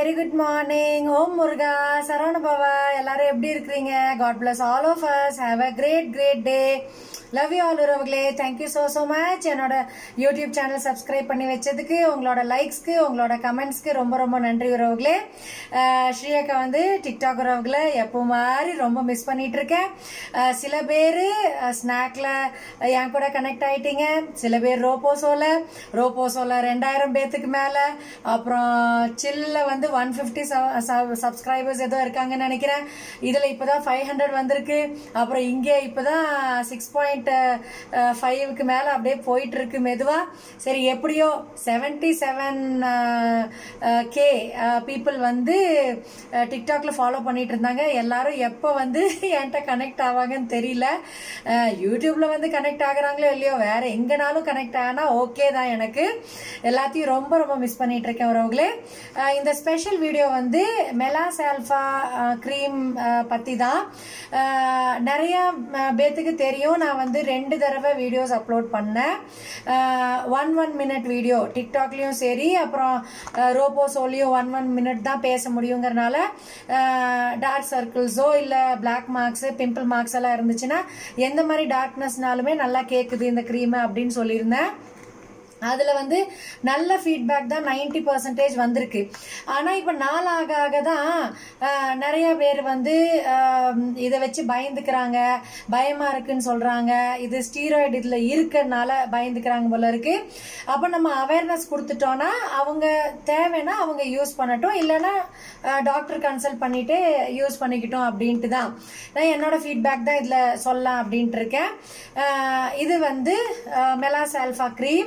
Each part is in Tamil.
வெரி குட் மார்னிங் ஓம் முருகா சரவண பவா எல்லாரும் எப்படி இருக்கிறீங்க God bless all of us have a great great day love you all உறவுகளே தேங்க்யூ ஸோ ஸோ மச் என்னோட யூடியூப் சேனல் சப்ஸ்கிரைப் பண்ணி வச்சதுக்கு உங்களோட லைக்ஸ்க்கு உங்களோட கமெண்ட்ஸ்க்கு ரொம்ப ரொம்ப நன்றி உறவுகளே அஹ் ஸ்ரீயக்கா வந்து டிக்டாக் உறவுகளை எப்போ மாதிரி ரொம்ப மிஸ் பண்ணிட்டு இருக்கேன் அஹ் சில பேர் ஸ்நாக்ல என் கூட கனெக்ட் ஆயிட்டீங்க சில பேர் ரோபோசோல ரோபோசோல ரெண்டாயிரம் பேத்துக்கு மேல அப்புறம் சில்ல வந்து ஒன் ஃபிஃப்டி சப்ஸ்கிரைபர்ஸ் ஏதோ இருக்காங்கன்னு நினைக்கிறேன் இதுல இப்பதான் ஃபைவ் ஹண்ட்ரட் வந்திருக்கு அப்புறம் இங்கே இப்பதான் சிக்ஸ் பாயிண்ட் ஃபைவ்க்கு மேல அப்படியே போயிட்டு இருக்கு மெதுவா சரி எப்படியோ செவன்டி செவன் கே பீப்புள் வந்து அஹ், டிக்டாக்ல ஃபாலோ பண்ணிட்டு இருந்தாங்க எல்லாரும் எப்போ வந்து என்கிட்ட கனெக்ட் ஆவாங்கன்னு தெரியல அஹ், யூடியூப்ல வந்து கனெக்ட் ஆகுறாங்களோ இல்லையோ வேற எங்கனாலும் கனெக்ட் ஆனா ஓகே தான் எனக்கு எல்லாத்தையும் ரொம்ப ரொம்ப மிஸ் பண்ணிட்டு இருக்கேன் உறவுகளே அஹ், இந்த ஸ்பெஷல் வீடியோ வந்து மெலாஸ் ஆல்ஃபா க்ரீம் பத்தி தான் அஹ், நிறைய அஹ், பேத்துக்கு தெரியும் நான் வந்து ரெண்டு தடவை வீடியோஸ் அப்லோட் பண்ணேன் ஒன் ஒன் மினிட் வீடியோ டிக்டாக்லயும் சரி அப்புறம் ரோபோசோலையும் ஒன் ஒன் மினிட் தான் பேச முடியுங்கிறனால டார்க் சர்க்கிள்ஸோ இல்ல பிளாக் மார்க்ஸ் பிம்பிள் மார்க்ஸ் எல்லாம் இருந்துச்சுன்னா எந்த மாதிரி டார்க்னஸ்னாலுமே நல்லா கேக்குது இந்த க்ரீம் அப்படின்னு சொல்லியிருந்தேன் அதுல வந்து நல்ல ஃபீட்பேக் தான் நைன்டி பர்சன்டேஜ் வந்திருக்கு ஆனா இப்ப நாள் ஆக ஆக தான் ஆஹ், நிறைய பேர் வந்து ஆஹ், இதை வச்சு பயந்துக்கிறாங்க பயமா இருக்குன்னு சொல்றாங்க இது ஸ்டீராய்டு இதுல இருக்கறனால பயந்துக்கிறாங்க போல இருக்கு அப்ப நம்ம அவேர்னஸ் கொடுத்துட்டோம்னா அவங்க தேவைன்னா அவங்க யூஸ் பண்ணட்டும் இல்லைன்னா டாக்டர் கன்சல்ட் பண்ணிட்டு யூஸ் பண்ணிக்கிட்டோம் அப்படின்ட்டு தான் நான் என்னோட ஃபீட்பேக் தான் இதுல சொல்லலாம் அப்படின்ட்டு இருக்கேன் ஆஹ், இது வந்து மெலாஸ் ஆல்ஃபா க்ரீம்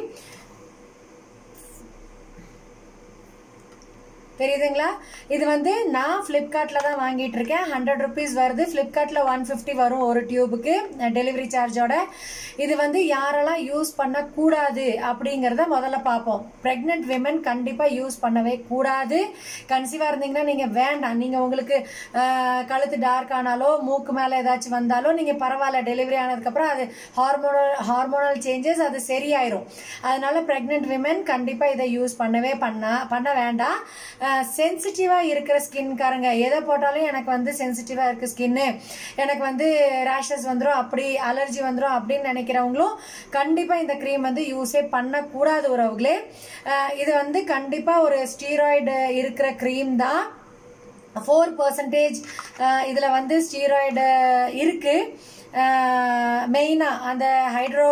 தெரியுதுங்களா இது வந்து நான் ஃப்ளிப்கார்ட்ல தான் வாங்கிட்டு இருக்கேன் ஹண்ட்ரட் ருபீஸ் வருது ஃப்ளிப்கார்ட்ல ஒன் ஃபிஃப்டி வரும் ஒரு டியூபுக்கு டெலிவரி சார்ஜோட இது வந்து யாரெல்லாம் யூஸ் பண்ணக்கூடாது அப்படிங்கறத முதல்ல பார்ப்போம் பிரெக்னென்ட் விமன் கண்டிப்பா யூஸ் பண்ணவே கூடாது கன்சீவா இருந்தீங்கன்னா நீங்க வேண்டாம் நீங்க உங்களுக்கு ஆஹ், கழுத்து டார்க் ஆனாலோ மூக்கு மேல ஏதாச்சும் வந்தாலோ நீங்க பரவாயில்ல டெலிவரி ஆனதுக்கு அப்புறம் அது ஹார்மோனல் ஹார்மோனல் சேஞ்சஸ் அது சரியாயிரும் அதனால பிரெக்னென்ட் விமன் கண்டிப்பா இதை யூஸ் பண்ணவே பண்ண பண்ண வேண்டாம் சென்சிட்டிவா இருக்கிற ஸ்கின்காரங்க எதை போட்டாலும் எனக்கு வந்து சென்சிட்டிவா இருக்கு ஸ்கின்னு எனக்கு வந்து ரேஷஸ் வந்துடும் அப்படி அலர்ஜி வந்துடும் அப்படின்னு நினைக்கிறவங்களும் கண்டிப்பா இந்த க்ரீம் வந்து யூஸே பண்ணக்கூடாது உறவுகளே அஹ், இது வந்து கண்டிப்பா ஒரு ஸ்டீராய்டு இருக்கிற க்ரீம் தான் ஃபோர் பர்சன்டேஜ் இதில் வந்து ஸ்டீராய்டு இருக்கு மெயினாக அந்த ஹைட்ரோ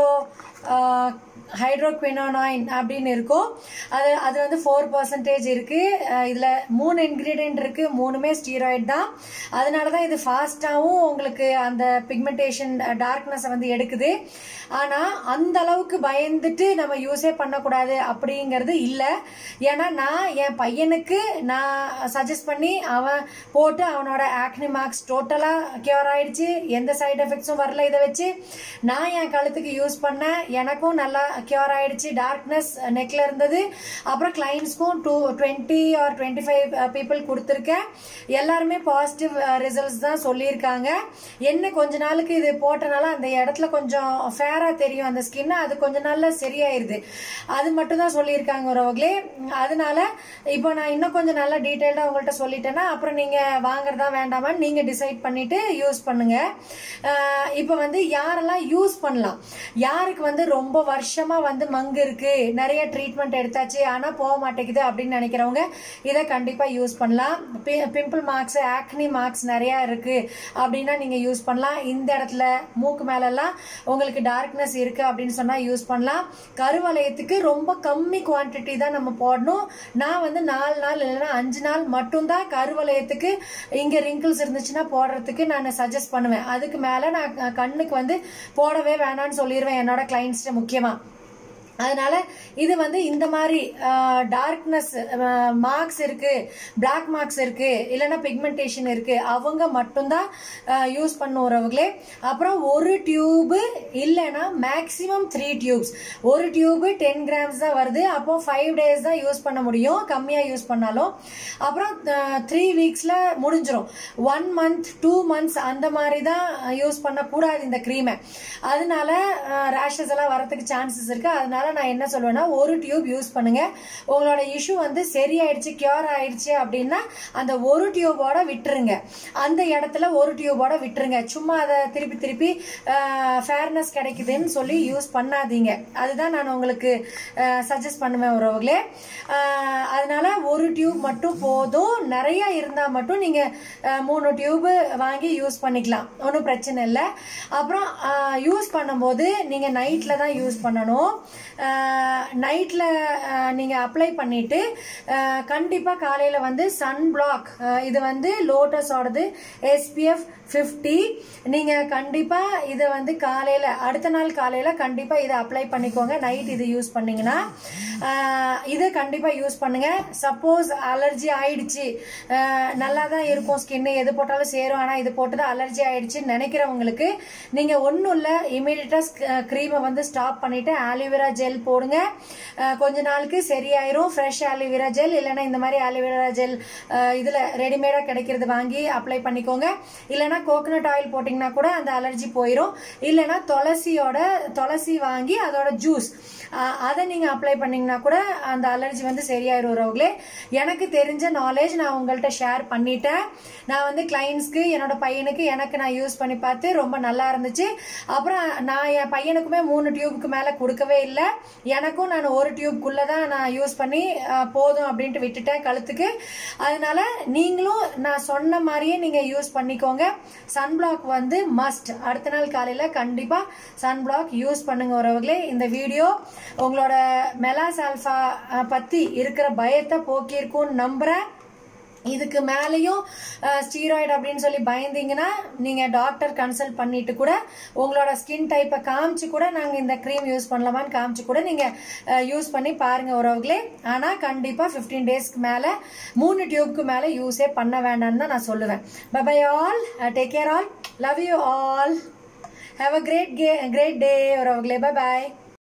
ஹைட்ரோக்வினோனாயின் அப்படின்னு இருக்கும் அது அது வந்து ஃபோர் பர்சன்டேஜ் இருக்கு அஹ் இதுல மூணு இன்கிரீடியன்ட் இருக்கு மூணுமே ஸ்டீராய்டு தான் அதனால தான் இது ஃபாஸ்டாகவும் உங்களுக்கு அந்த பிக்மெண்டேஷன் டார்க்னஸை வந்து எடுக்குது ஆனா அந்த அளவுக்கு பயந்துட்டு நம்ம யூஸே பண்ணக்கூடாது அப்படிங்கிறது இல்லை ஏன்னா நான் என் பையனுக்கு நான் சஜஸ்ட் பண்ணி அவன் போட்டு அவனோட ஆக்னி மார்க்ஸ் டோட்டலா கியூர் ஆயிடுச்சு எந்த சைடு எஃபெக்ட்ஸும் வரல இதை வச்சு நான் என் கழுத்துக்கு யூஸ் பண்ணேன் எனக்கும் நல்லா கியூர் ஆயிடுச்சு டார்க்னஸ் நெக்ல இருந்தது அப்புறம் கிளைண்ட்ஸ்க்கும் to twenty or twenty five people கொடுத்துருக்கேன் எல்லாருமே பாசிட்டிவ் ரிசல்ட்ஸ் தான் சொல்லியிருக்காங்க என்ன கொஞ்ச நாளுக்கு இது போட்டனால அந்த இடத்துல கொஞ்சம் ஃபேரா தெரியும் அந்த ஸ்கின் அது கொஞ்ச நாள்ல சரியாயிருது அது மட்டும் தான் சொல்லியிருக்காங்க உறவுகளே அதனால இப்போ நான் இன்னும் கொஞ்சம் நல்லா டீட்டெயில்டா உங்கள்கிட்ட சொல்லிட்டேன்னா அப்புறம் நீங்க வாங்குறதா வேண்டாமான்னு நீங்க டிசைட் பண்ணிட்டு யூஸ் பண்ணுங்க ஆஹ் இப்போ வந்து யாரெல்லாம் யூஸ் பண்ணலாம் யாருக்கு வந்து ரொம்ப வருஷமா வந்து மங்கு இருக்கு நிறைய ட்ரீட்மெண்ட் எடுத்தாச்சு ஆனா போக மாட்டேங்குது அப்படின்னு நினைக்கிறவங்க இதை கண்டிப்பா யூஸ் பண்ணலாம் பிம்பிள் மார்க்ஸ் ஆக்னி மார்க்ஸ் நிறைய இருக்கு அப்படின்னா நீங்க யூஸ் பண்ணலாம் இந்த இடத்துல மூக்கு மேல எல்லாம் உங்களுக்கு டார்க்னஸ் இருக்கு அப்படின்னு சொன்னா யூஸ் பண்ணலாம் கருவலயத்துக்கு ரொம்ப கம்மி குவான்டிட்டி தான் நம்ம போடணும் நான் வந்து நாலு நாள் இல்லைன்னா அஞ்சு நாள் மட்டும்தான் கருவலயத்துக்கு இங்க ரிங்கிள்ஸ் இருந்துச்சுன்னா போடுறதுக்கு நான் சஜஸ்ட் பண்ணுவேன் அதுக்கு மேல நான் கண்ணுக்கு வந்து போடவே வேணாம்னு சொல்லிடுவேன் என்னோட கிளைண்ட்ஸ்ட முக்கியமா அதனால இது வந்து இந்த மாதிரி டார்க்னஸ் மார்க்ஸ் இருக்கு பிளாக் மார்க்ஸ் இருக்கு இல்லைன்னா பிக்மெண்டேஷன் இருக்கு அவங்க மட்டும்தான் யூஸ் பண்ணுறவங்களே அப்புறம் ஒரு டியூபு இல்லைன்னா மேக்ஸிமம் த்ரீ டியூப்ஸ் ஒரு டியூபு டென் கிராம்ஸ் தான் வருது அப்போ ஃபைவ் டேஸ் தான் யூஸ் பண்ண முடியும் கம்மியாக யூஸ் பண்ணாலும் அப்புறம் த்ரீ வீக்ஸில் முடிஞ்சிரும் ஒன் மந்த் டூ மந்த்ஸ் அந்த மாதிரி தான் யூஸ் பண்ணக்கூடாது இந்த க்ரீமை அதனால ரேஷஸ் எல்லாம் வரதுக்கு சான்சஸ் இருக்கு அதனால அதனால நான் என்ன சொல்லுவேன்னா ஒரு டியூப் யூஸ் பண்ணுங்க உங்களோட இஷ்யூ வந்து சரியாயிடுச்சு கியூர் ஆயிடுச்சு அப்படின்னா அந்த ஒரு டியூபோட விட்டுருங்க அந்த இடத்துல ஒரு டியூபோட விட்டுருங்க சும்மா அதை திருப்பி திருப்பி ஃபேர்னஸ் கிடைக்குதுன்னு சொல்லி யூஸ் பண்ணாதீங்க அதுதான் நான் உங்களுக்கு சஜஸ்ட் பண்ணுவேன் உறவுகளே அஹ், அதனால ஒரு டியூப் மட்டும் போதும் நிறைய இருந்தா மட்டும் நீங்க அஹ், மூணு டியூப் வாங்கி யூஸ் பண்ணிக்கலாம் ஒன்றும் பிரச்சனை இல்லை அப்புறம் யூஸ் பண்ணும்போது நீங்க நைட்ல தான் யூஸ் பண்ணணும் நைட்ல நீங்க அப்ளை பண்ணிட்டு அஹ், கண்டிப்பா காலையில வந்து சன் பிளாக் இது வந்து லோட்டஸோடது எஸ்பிஎஃப் ஃபிஃப்டி நீங்க கண்டிப்பா இதை வந்து காலையில அடுத்த நாள் காலையில கண்டிப்பா இதை அப்ளை பண்ணிக்கோங்க நைட் இது யூஸ் பண்ணீங்கன்னா ஆஹ், இது கண்டிப்பா யூஸ் பண்ணுங்க சப்போஸ் அலர்ஜி ஆயிடுச்சு ஆஹ், நல்லா தான் இருக்கும் ஸ்கின் எது போட்டாலும் சேரும் ஆனா இது போட்டது அலர்ஜி ஆயிடுச்சுன்னு நினைக்கிறவங்களுக்கு நீங்க ஒன்றும் இல்லை இமீடியட்டா க்ரீமை வந்து ஸ்டாப் பண்ணிட்டு ஆலிவேரா ஜெல் போடுங்க ஆஹ், கொஞ்ச நாளுக்கு சரியாயிரும் ஃப்ரெஷ் ஆலிவேரா ஜெல் இல்லைன்னா இந்த மாதிரி ஆலிவேரா ஜெல் இதுல ரெடிமேடா கிடைக்கிறது வாங்கி அப்ளை பண்ணிக்கோங்க இல்லைன்னா கோகனட் ஆயில் போட்டிங்கன்னா கூட அந்த அலர்ஜி போயிடும் இல்லைன்னா துளசியோட துளசி வாங்கி அதோட ஜூஸ் அதை நீங்க அப்ளை பண்ணீங்கன்னா கூட அந்த அலர்ஜி வந்து சரியாயிரும் உறவுகளே எனக்கு தெரிஞ்ச நாலேஜ் நான் உங்கள்கிட்ட ஷேர் பண்ணிட்டேன் நான் வந்து கிளைண்ட்ஸ்க்கு என்னோட பையனுக்கு எனக்கு நான் யூஸ் பண்ணி பார்த்து ரொம்ப நல்லா இருந்துச்சு அப்புறம் நான் என் பையனுக்குமே மூணு டியூபுக்கு மேல கொடுக்கவே இல்லை எனக்கும் நான் ஒரு டியூப்குள்ள தான் நான் யூஸ் பண்ணி அஹ், போதும் அப்படின்ட்டு விட்டுட்டேன் கழுத்துக்கு அதனால நீங்களும் நான் சொன்ன மாதிரியே நீங்க யூஸ் பண்ணிக்கோங்க சன்பிளாக் வந்து மஸ்ட் அடுத்த நாள் காலையில கண்டிப்பா சன்பிளாக் யூஸ் பண்ணுங்க உறவுகளே இந்த வீடியோ உங்களோட மெலாஸ் ஆல்ஃபா அஹ், பத்தி இருக்கிற பயத்தை போக்கியிருக்கும்னு நம்புறேன் இதுக்கு மேலேயும் ஸ்டீராய்டு அப்படின்னு சொல்லி பயந்தீங்கன்னா நீங்க டாக்டர் கன்சல்ட் பண்ணிட்டு கூட உங்களோட ஸ்கின் டைப்பை காமிச்சு கூட நாங்க இந்த க்ரீம் யூஸ் பண்ணலாமான்னு காமிச்சு கூட நீங்க யூஸ் பண்ணி பாருங்க உறவுகளே ஆனா கண்டிப்பா 15 டேஸ்க்கு மேல மூணு டியூப்க்கு மேல யூஸே பண்ண வேண்டாம்னு தான் நான் சொல்லுவேன் bye all take care all love you all have a great great day உறவுகளே பை பாய்